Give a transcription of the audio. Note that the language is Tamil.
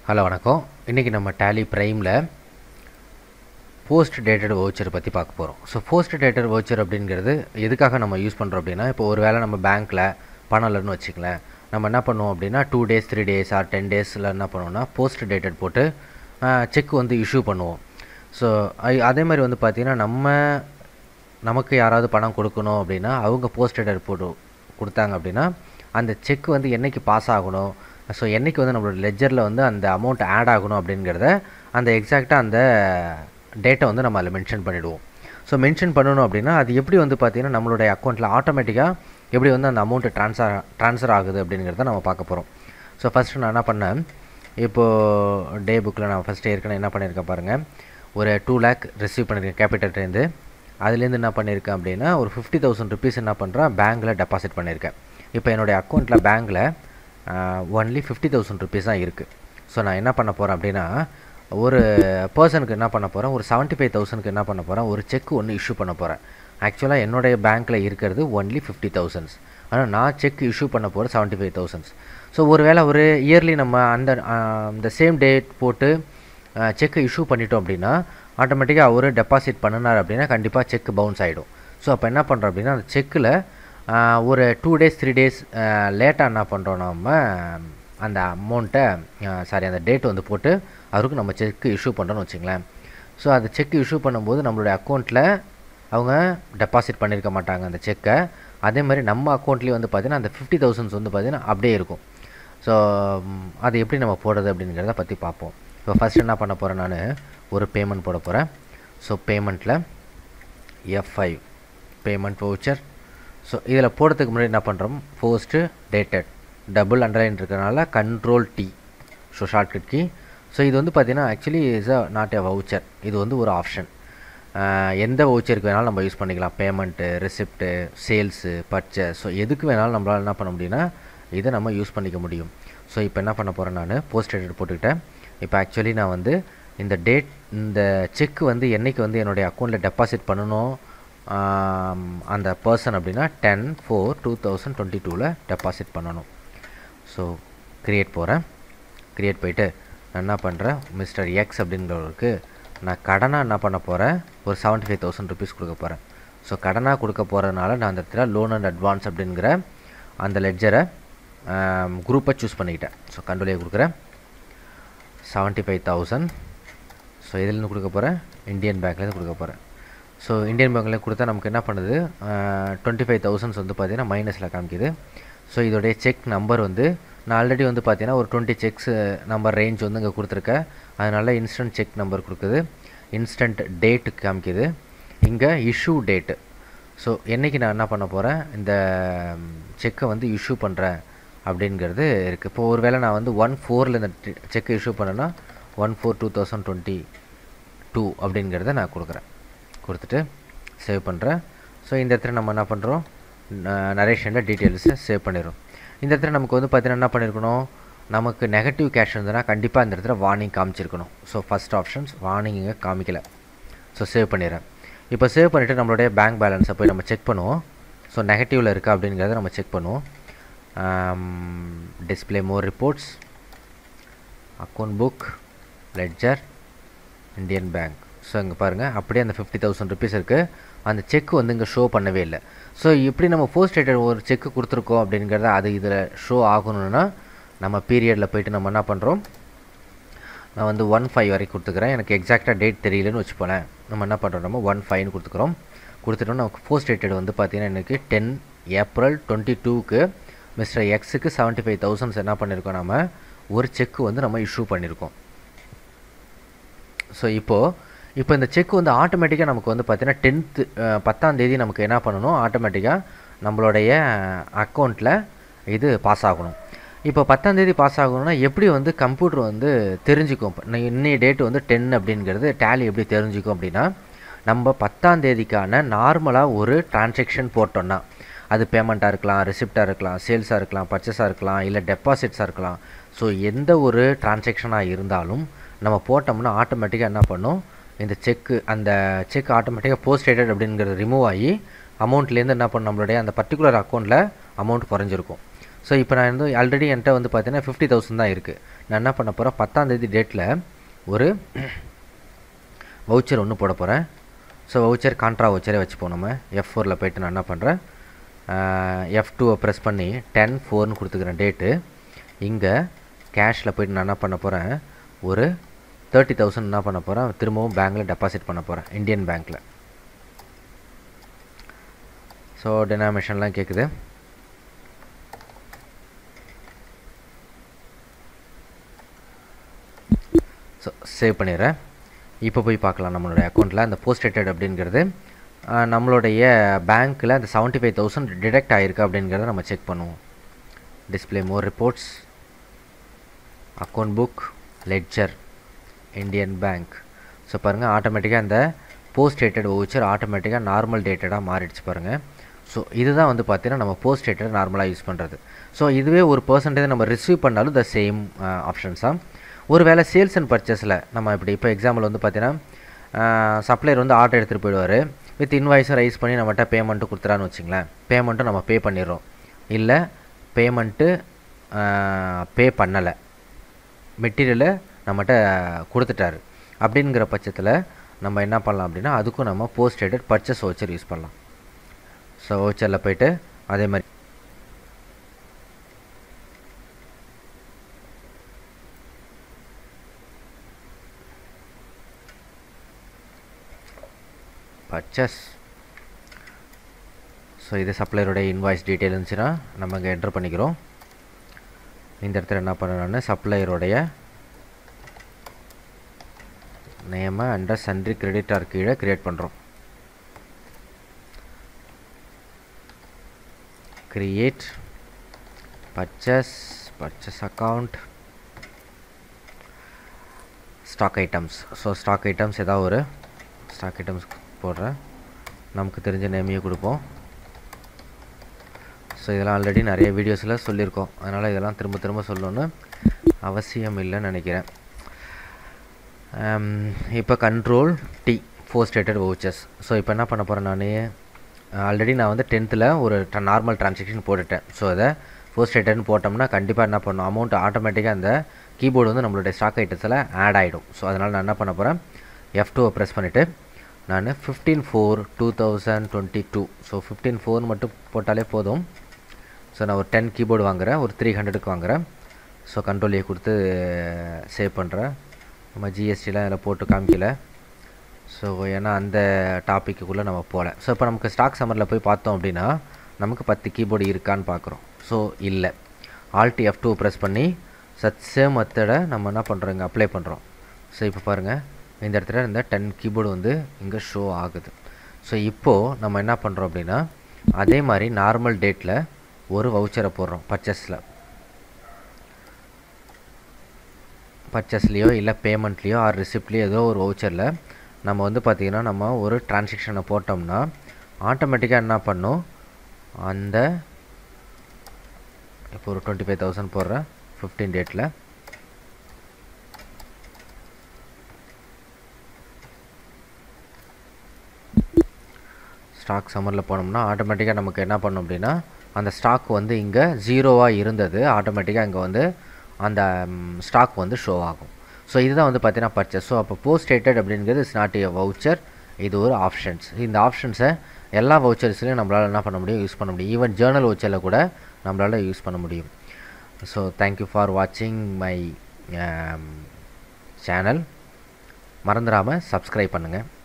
ஹலோ வணக்கம் இன்றைக்கி நம்ம டேலி ப்ரைமில் போஸ்ட் டேட்டட் வவுச்சர் பற்றி பார்க்க போகிறோம் ஸோ போஸ்ட் டேட்டட் வவுச்சர் அப்படிங்கிறது எதுக்காக நம்ம யூஸ் பண்ணுறோம் அப்படின்னா இப்போ ஒரு வேளை நம்ம பேங்க்கில் பணம் இல்லைன்னு வச்சுக்கலேன் நம்ம என்ன பண்ணுவோம் அப்படின்னா two days three days or ten டேஸில் என்ன பண்ணுவோம்னா போஸ்ட் டேட்டட் போட்டு செக் வந்து இஷ்யூ பண்ணுவோம் ஸோ அதே மாதிரி வந்து பார்த்திங்கன்னா நம்ம நமக்கு யாராவது பணம் கொடுக்கணும் அப்படின்னா அவங்க போஸ்ட் டேட்டட் போட்டு கொடுத்தாங்க அப்படின்னா அந்த செக் வந்து என்றைக்கு பாஸ் ஆகணும் ஸோ என்றைக்கு வந்து நம்மளோட லெஜரில் வந்து அந்த அமௌண்ட் ஆட் ஆகணும் அப்படிங்கிறத அந்த எக்ஸாக்டாக அந்த டேட்டை வந்து நம்ம அதில் மென்ஷன் பண்ணிவிடுவோம் ஸோ மென்ஷன் பண்ணணும் அப்படின்னா அது எப்படி வந்து பார்த்திங்கன்னா நம்மளுடைய அக்கௌண்ட்டில் ஆட்டோமேட்டிக்காக எப்படி வந்து அந்த அமௌண்ட்டு ட்ரான்ஸ்ஃபர் ட்ரான்ஸ்ஃபர் ஆகுது அப்படிங்கிறத நம்ம பார்க்க போகிறோம் ஸோ ஃபஸ்ட்டு நான் என்ன பண்ணேன் இப்போது டே புக்கில் நான் ஃபஸ்ட்டு ஏற்கனவே என்ன பண்ணியிருக்கேன் பாருங்கள் ஒரு டூ லேக் ரிசீவ் பண்ணியிருக்கேன் கேபிட்டல்லேருந்து அதுலேருந்து என்ன பண்ணியிருக்கேன் அப்படின்னா ஒரு ஃபிஃப்டி தௌசண்ட் ருபீஸ் என்ன பண்ணுறேன் பேங்க்கில் டெபாசிட் பண்ணியிருக்கேன் இப்போ என்னுடைய அக்கௌண்ட்டில் பேங்க்கில் ஒன்லி ஃபிஃப்டி தௌசண்ட் ருபீஸ் தான் இருக்குது ஸோ நான் என்ன பண்ண போகிறேன் அப்படின்னா ஒரு பர்சனுக்கு என்ன பண்ண போகிறேன் ஒரு செவன்ட்டி ஃபைவ் தௌசண்ட்க்கு என்ன பண்ண போகிறேன் ஒரு செக் ஒன்று இஷ்யூ பண்ண போகிறேன் ஆக்சுவலாக என்னுடைய பேங்க்கில் இருக்கிறது ஒன்லி ஃபிஃப்டி தௌசண்ட்ஸ் ஆனால் நான் செக் இஷ்யூ பண்ண போகிற செவன்ட்டி ஃபைவ் தௌசண்ட்ஸ் ஸோ ஒரு வேளை ஒரு இயர்லி நம்ம அந்த இந்த சேம் டேட் போட்டு செக்கை இஷ்யூ பண்ணிட்டோம் அப்படின்னா ஆட்டோமேட்டிக்காக அவர் டெபாசிட் பண்ணினார் அப்படின்னா கண்டிப்பாக செக் பவுன்ஸ் ஆகிடும் ஸோ அப்போ என்ன பண்ணுறோம் அப்படின்னா அந்த செக்கில் ஒரு டூ டேஸ் த்ரீ டேஸ் லேட்டாக என்ன பண்ணுறோம் நம்ம அந்த அமௌண்ட்டை சாரி அந்த டேட் வந்து போட்டு அவருக்கு நம்ம செக்கு இஷ்யூ பண்ணுறோன்னு வச்சுங்களேன் ஸோ அந்த செக் இஷ்யூ பண்ணும்போது நம்மளுடைய அக்கௌண்ட்டில் அவங்க டெபாசிட் பண்ணியிருக்க மாட்டாங்க அந்த செக்கை அதே மாதிரி நம்ம அக்கௌண்ட்லேயும் வந்து பார்த்திங்கன்னா அந்த ஃபிஃப்டி தௌசண்ட்ஸ் வந்து பார்த்திங்கன்னா அப்படியே இருக்கும் ஸோ அது எப்படி நம்ம போடுறது அப்படிங்கிறத பற்றி பார்ப்போம் இப்போ ஃபஸ்ட் என்ன பண்ண போகிறேன் நான் ஒரு பேமெண்ட் போட போகிறேன் ஸோ பேமெண்ட்டில் F five payment voucher so இதில் போடுறதுக்கு முன்னாடி என்ன பண்ணுறோம் போஸ்ட்டு டேட்டட் டபுள் அண்டர்லைன் இருக்கிறனால control D so shortcut key so இது வந்து பார்த்திங்கன்னா actually is uh not a voucher இது வந்து ஒரு ஆப்ஷன் எந்த வவுச்சருக்கு வேணாலும் நம்ம யூஸ் பண்ணிக்கலாம் payment receipt sales purchase so எதுக்கு வேணாலும் நம்மளால் என்ன பண்ண முடியும்னா இதை நம்ம யூஸ் பண்ணிக்க முடியும் ஸோ இப்போ என்ன பண்ண போகிறேன் நான் போஸ்ட் டேட்டட் போட்டுக்கிட்டேன் இப்போ ஆக்சுவலி நான் வந்து இந்த டேட் இந்த செக் வந்து என்றைக்கு வந்து என்னுடைய அக்கௌண்ட்டில் டெபாசிட் பண்ணணும் அந்த பர்சன் அப்படின்னா ten four two thousand twenty டூவில் டெபாசிட் பண்ணணும் ஸோ க்ரியேட் போகிறேன் க்ரியேட் போயிட்டு நான் என்ன பண்ணுறேன் மிஸ்டர் எக்ஸ் அப்படிங்கிறவருக்கு நான் கடனாக என்ன பண்ண போகிறேன் ஒரு செவன்ட்டி ஃபைவ் தௌசண்ட் ருபீஸ் கொடுக்க போகிறேன் ஸோ கடனாக கொடுக்க போகிறதுனால நான் அந்த இடத்துல லோன் அண்ட் அட்வான்ஸ் அப்படிங்கிற அந்த லெட்ஜரை குரூப்பை சூஸ் பண்ணிக்கிட்டேன் ஸோ கண்ட்ரோலே கொடுக்குறேன் செவன்ட்டி ஃபைவ் தௌசண்ட் ஸோ இதிலேருந்து கொடுக்க போகிறேன் இந்தியன் பேங்க்லேருந்து கொடுக்க போகிறேன் ஸோ இந்தியன் பேங்க்கில் கொடுத்தா நமக்கு என்ன பண்ணுது டுவெண்ட்டி ஃபைவ் தௌசண்ட்ஸ் வந்து பார்த்திங்கன்னா மைனஸில் காமிக்குது ஸோ இதோடைய செக் நம்பர் வந்து நான் ஆல்ரெடி வந்து பார்த்தீங்கன்னா ஒரு டுவெண்ட்டி செக்ஸ் நம்பர் ரேஞ்ச் வந்து இங்கே கொடுத்துருக்கேன் அதனால் இன்ஸ்டன்ட் செக் நம்பர் கொடுக்குது இன்ஸ்டன்ட் டேட்டு காமிக்குது இங்கே இஷ்யூ டேட்டு ஸோ என்றைக்கு நான் என்ன பண்ண போகிறேன் இந்த செக்கை வந்து இஷ்யூ பண்ணுறேன் அப்படிங்கிறது இருக்குது இப்போ ஒரு வேளை நான் வந்து ஒன் ஃபோரில் இந்த செக்கை இஷ்யூ பண்ணேன்னா one four two thousand twenty two அப்படிங்கிறத நான் கொடுக்குறேன் கொடுத்துட்டு சேவ் பண்ணுறேன் ஸோ இந்த இடத்துல நம்ம என்ன பண்ணுறோம் நரேஷனில் டீட்டெயில்ஸை சேவ் பண்ணிடுறோம் இந்த இடத்துல நமக்கு வந்து பார்த்தீங்கன்னா என்ன பண்ணியிருக்கணும் நமக்கு நெகட்டிவ் கேஷ் இருந்ததுன்னா கண்டிப்பாக இந்த இடத்துல வார்னிங் காமிச்சிருக்கணும் ஸோ ஃபஸ்ட் ஆப்ஷன்ஸ் வார்னிங் இங்கே காமிக்கலை ஸோ சேவ் பண்ணிடுறேன் இப்போ சேவ் பண்ணிவிட்டு நம்மளுடைய பேங்க் பேலன்ஸை போய் நம்ம செக் பண்ணுவோம் ஸோ நெகட்டிவில் இருக்கா அப்படிங்கிறத நம்ம செக் பண்ணுவோம் display more reports account book ledger Indian bank so இங்கே பாருங்கள் அப்படியே அந்த ஃபிஃப்டி தௌசண்ட் ருபீஸ் இருக்குது அந்த செக் வந்து இங்கே ஷோ பண்ணவே இல்லை ஸோ இப்படி நம்ம போஸ்ட் டேட்டட் ஒரு செக்கு கொடுத்துருக்கோம் அப்படிங்கிறத அது இதில் ஷோ ஆகணும்னா நம்ம பீரியடில் போயிட்டு நம்ம என்ன பண்ணுறோம் நான் வந்து ஒன் ஃபைவ் வரைக்கும் கொடுத்துக்கிறேன் எனக்கு எக்ஸாக்டாக டேட் தெரியலன்னு வச்சுப்போனேன் நம்ம என்ன பண்ணுறோம் நம்ம ஒன் ஃபைவ்னு கொடுத்துக்கிறோம் கொடுத்துட்டோம் நமக்கு போஸ்ட் டேட்டட் வந்து பார்த்திங்கன்னா எனக்கு டென் ஏப்ரல் டுவெண்ட்டி டூக்கு மிஸ்டர் எக்ஸுக்கு செவன்ட்டி ஃபைவ் தௌசண்ட்ஸ் என்ன பண்ணியிருக்கோம் நம்ம ஒரு செக்கு வந்து நம்ம இஷ்யூ பண்ணியிருக்கோம் ஸோ இப்போது இப்போ இந்த செக் வந்து ஆட்டோமேட்டிக்காக நமக்கு வந்து பார்த்திங்கன்னா டென்த்து பத்தாம் தேதி நமக்கு என்ன பண்ணணும் ஆட்டோமேட்டிக்காக நம்மளுடைய அக்கௌண்ட்டில் இது பாஸ் ஆகணும் இப்போ பத்தாம் தேதி பாஸ் ஆகணும்னா எப்படி வந்து கம்ப்யூட்டர் வந்து தெரிஞ்சுக்கும் இன்னைய டேட் வந்து டென் அப்படிங்கிறது டேலி எப்படி தெரிஞ்சுக்கும் அப்படின்னா நம்ம பத்தாம் தேதிக்கான நார்மலாக ஒரு டிரான்சாக்ஷன் போட்டோன்னா அது பேமெண்ட்டாக இருக்கலாம் ரிசிப்டாக இருக்கலாம் சேல்ஸாக இருக்கலாம் பர்ச்சேஸாக இருக்கலாம் இல்லை டெபாசிட்ஸாக இருக்கலாம் ஸோ எந்த ஒரு டிரான்சாக்ஷனாக இருந்தாலும் நம்ம போட்டோம்னா ஆட்டோமேட்டிக்காக என்ன பண்ணும் இந்த செக்கு அந்த செக் ஆட்டோமேட்டிக்காக போஸ்ட் டேட்டட் அப்படிங்கிறது ரிமூவ் ஆகி அமௌண்ட்லேருந்து என்ன பண்ணும் நம்மளுடைய அந்த பர்டிகுலர் அக்கௌண்ட்டில் அமௌண்ட் குறைஞ்சிருக்கும் ஸோ இப்போ நான் வந்து ஆல்ரெடி என்கிட்ட வந்து பார்த்தீங்கன்னா ஃபிஃப்டி தௌசண்ட் தான் இருக்குது நான் என்ன பண்ண போகிறேன் பத்தாந்தேதி டேட்டில் ஒரு வவுச்சர் ஒன்று போட போகிறேன் ஸோ வவுச்சர் கான்ட்ரா வவுச்சரே வச்சுப்போம் நம்ம எஃப் ஃபோரில் போயிட்டு நான் என்ன பண்ணுறேன் எஃப் டூவை ப்ரெஸ் பண்ணி டென் ஃபோர்னு கொடுத்துக்கிறேன் டேட்டு இங்கே கேஷில் போயிட்டு நான் என்ன பண்ண போகிறேன் ஒரு தேர்ட்டி தௌசண்ட் என்ன பண்ண போகிறேன் திரும்பவும் பேங்க்கில் டெபாசிட் பண்ண போகிறேன் இந்தியன் பேங்க்கில் ஸோ டெனாமினேஷன்லாம் கேட்குது ஸோ சேவ் பண்ணிடுறேன் இப்போ போய் பார்க்கலாம் நம்மளுடைய அக்கௌண்ட்டில் அந்த போஸ்ட் டேட்டட் அப்படிங்கிறது நம்மளுடைய பேங்க்கில் அந்த செவன்ட்டி ஃபைவ் தௌசண்ட் டிடெக்ட் ஆகிருக்கு அப்படிங்கிறத நம்ம செக் பண்ணுவோம் display more reports account book ledger Indian bank so பாருங்கள் ஆட்டோமேட்டிக்காக அந்த போஸ்ட் டேட்டட் வவுச்சர் ஆட்டோமேட்டிக்காக நார்மல் டேட்டடாக மாறிடுச்சு பாருங்கள் ஸோ இதுதான் வந்து பார்த்தீங்கன்னா நம்ம போஸ்ட் டேட்டட் நார்மலாக யூஸ் பண்ணுறது ஸோ இதுவே ஒரு பர்சன்டேஜ் நம்ம ரிசீவ் பண்ணாலும் த சேம் ஆப்ஷன்ஸ் தான் ஒரு வேளை சேல்ஸ் அண்ட் பர்ச்சேஸில் நம்ம இப்படி இப்போ எக்ஸாம்பிள் வந்து பார்த்தீங்கன்னா சப்ளையர் வந்து ஆர்டர் எடுத்துகிட்டு போயிடுவார் வித் இன்வாய்ஸும் ரைஸ் பண்ணி நம்மகிட்ட பேமெண்ட்டு கொடுத்துறான்னு வச்சுங்களேன் பேமெண்ட்டும் நம்ம பே பண்ணிடுறோம் இல்லை பேமெண்ட்டு பே பண்ணலை மெட்டீரியலை நம்மகிட்ட கொடுத்துட்டாரு அப்படிங்கிற பட்சத்தில் நம்ம என்ன பண்ணலாம் அப்படின்னா அதுக்கும் நம்ம post dated purchase voucher use பண்ணலாம் ஸோ வவுச்சரில் போயிட்டு அதே மாதிரி பர்ச்சஸ் ஸோ இது சப்ளையருடைய இன்வாய்ஸ் டீட்டெயில் இருந்துச்சுன்னா நம்ம இங்கே என்ட்ரு பண்ணிக்கிறோம் இந்த இடத்துல என்ன பண்ணணும்னு சப்ளையருடைய நேமை அண்டர் சன்ட்ரி கிரெடிட்டார் கீழே க்ரியேட் பண்ணுறோம் create purchase purchase account stock items so stock items ஏதாவது ஒரு ஸ்டாக் ஐட்டம்ஸ் போடுறேன் நமக்கு தெரிஞ்ச நேமையே கொடுப்போம் ஸோ இதெல்லாம் ஆல்ரெடி நிறைய வீடியோஸில் சொல்லியிருக்கோம் அதனால் இதெல்லாம் திரும்ப திரும்ப சொல்லணுன்னு அவசியம் இல்லைன்னு நினைக்கிறேன் இப்போ control D for stated vouchers so இப்போ என்ன பண்ண போகிறேன் நான் ஆல்ரெடி நான் வந்து டென்த்தில் ஒரு நார்மல் ட்ரான்சாக்ஷன் போட்டுட்டேன் ஸோ அதை ஃபோர் ஸ்டேட்டட்னு போட்டோம்னா கண்டிப்பாக என்ன பண்ணும் அமௌண்ட் ஆட்டோமேட்டிக்காக அந்த கீபோர்டு வந்து நம்மளுடைய ஸ்டாக் ஐட்டத்தில் ஆட் ஆகிடும் ஸோ அதனால் நான் என்ன பண்ண போகிறேன் எஃப் டூவை ப்ரெஸ் பண்ணிவிட்டு நான் fifteen four two thousand twenty two so fifteen four மட்டும் போட்டாலே போதும் ஸோ நான் ஒரு டென் கீபோர்டு வாங்குகிறேன் ஒரு த்ரீ ஹண்ட்ரடுக்கு வாங்குகிறேன் ஸோ கண்ட்ரோல் ஏ கொடுத்து சேவ் பண்ணுறேன் நம்ம ஜிஎஸ்டிலாம் இதில் போட்டு காமிக்கல ஸோ ஏன்னா அந்த டாப்பிக்குள்ளே நம்ம போகல ஸோ இப்போ நமக்கு ஸ்டாக் சம்மரில் போய் பார்த்தோம் அப்படின்னா நமக்கு பத்து கீபோர்டு இருக்கான்னு பார்க்குறோம் ஸோ இல்லை ஆல்டி எஃப் டூ ப்ரெஸ் பண்ணி சத் சேம் மெத்தடை நம்ம என்ன பண்ணுறோம் இங்கே அப்ளை பண்ணுறோம் ஸோ இப்போ பாருங்கள் இந்த இடத்துல இந்த டென் கீபோர்டு வந்து இங்கே ஷோ ஆகுது ஸோ இப்போது நம்ம என்ன பண்ணுறோம் அப்படின்னா அதே மாதிரி நார்மல் டேட்டில் ஒரு வவுச்சரை போடுறோம் பர்ச்சேஸில் பர்ச்சேஸ்லேயோ இல்லை பேமெண்ட்லேயோ ஆர் ரிசிப்ட்லேயோ ஏதோ ஒரு வவுச்சரில் நம்ம வந்து பார்த்திங்கன்னா நம்ம ஒரு டிரான்சாக்ஷனை போட்டோம்னா ஆட்டோமேட்டிக்காக என்ன பண்ணும் அந்த இப்போ ஒரு டுவெண்ட்டி ஃபைவ் தௌசண்ட் போடுறேன் ஃபிஃப்டீன் டேட்டில் ஸ்டாக் சம்மரில் போனோம்னா ஆட்டோமேட்டிக்காக நமக்கு என்ன பண்ணும் அப்படின்னா அந்த ஸ்டாக் வந்து இங்கே ஜீரோவாக இருந்தது ஆட்டோமேட்டிக்காக இங்கே வந்து அந்த ஸ்டாக் வந்து ஷோ ஆகும் ஸோ இதுதான் வந்து பார்த்தீங்கன்னா பர்ச்சேஸ் ஸோ அப்போ போஸ்ட் டேட்டட் அப்படிங்கிறது இட்ஸ் நாட் ஏ வவுச்சர் இது ஒரு ஆப்ஷன்ஸ் இந்த ஆப்ஷன்ஸை எல்லா வவுச்சர்ஸ்லையும் நம்மளால் என்ன பண்ண முடியும் யூஸ் பண்ண முடியும் ஈவன் ஜேர்னல் வவுச்சரில் கூட நம்மளால் யூஸ் பண்ண முடியும் ஸோ தேங்க்யூ ஃபார் வாட்சிங் மை சேனல் மறந்துடாமல் சப்ஸ்கிரைப் பண்ணுங்கள்